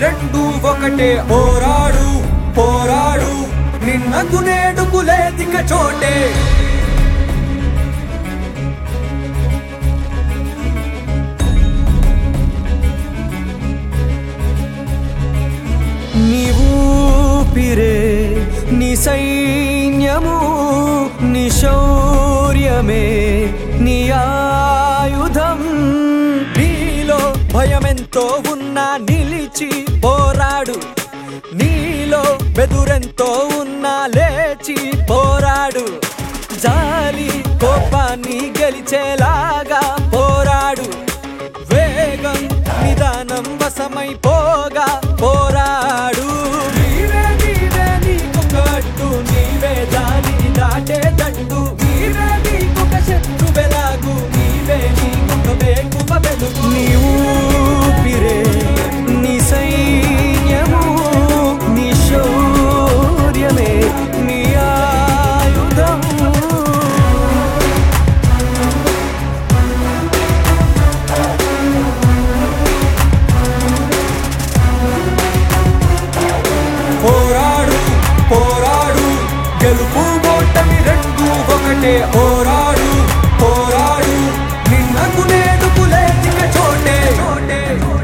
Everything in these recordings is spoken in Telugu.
రెండు ఒకటే పోరాడు పోరాడు నిన్నకు నేడుకు లేదిక చోటే నీవు పిరే నీ సైన్యము నీ శౌర్యమే నీ ఆయుధం నీలో భయమెంతో ఉన్నా నిలిచి పోరాడు నీలో బెదురెంతో ఉన్నా లేచి పోరాడు జాలి కోపాన్ని గెలిచేలాగా పోరాడు వేగం నిదానం వశమైపోగా పోరాడు నీవే నీవే నీకొక అడ్డు నీవే దానిని దాటే తట్టు నీవే నీకొక శత్రు వెలాగు నీవే నీకొక వేకువ వెలుగు నీవు పిరే నీ సైన్యము నీ శౌర్యమే నీ ఆయుధము పోరాడు పోరాడు గెలుపు ఓటమి రెండు ఒకటే పోరాడు పోరాడు నిన్నకు నేడుకు లేచిక చోటే చోటే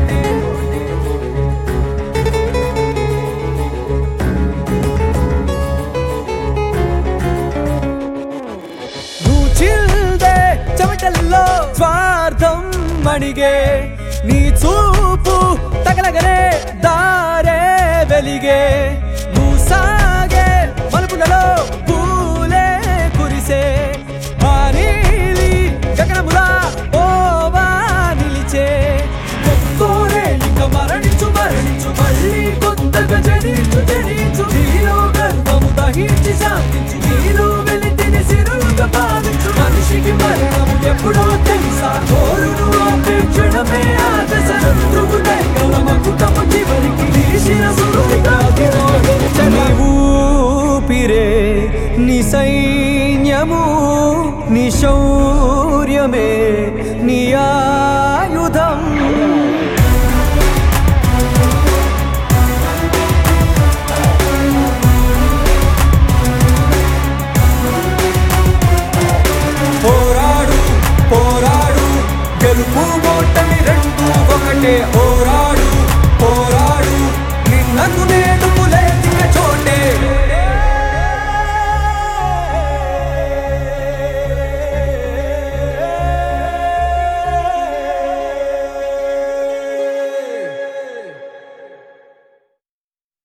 నువ్వు చిల్దే చెమటల్లో స్వార్థం మణిగే నీ చూపు తగలగనే దారే వెలిగే నువ్వు సాగే మలుపులలో పూలే కురిసే ఆ నీలి గగనములా ఓవా నిలిచే ఒక్కోరే ఇక మరణించు మరణించు మళ్ళీ కొత్తగా జనించు జనించు నీలో గర్వము దహించి శాంతించు నీలో వెలితిని సిరులుగా భావించు మనిషికి మరణము ఎప్పుడో తెలుసా కోరును ఆపేక్షణమే ఆదశ శత్రువు దైవమకుటము చివరికి నీ శిరసురుడిగా నీవు పిరే నీ సైన్యము నీ శౌర్యమే నీ ఆ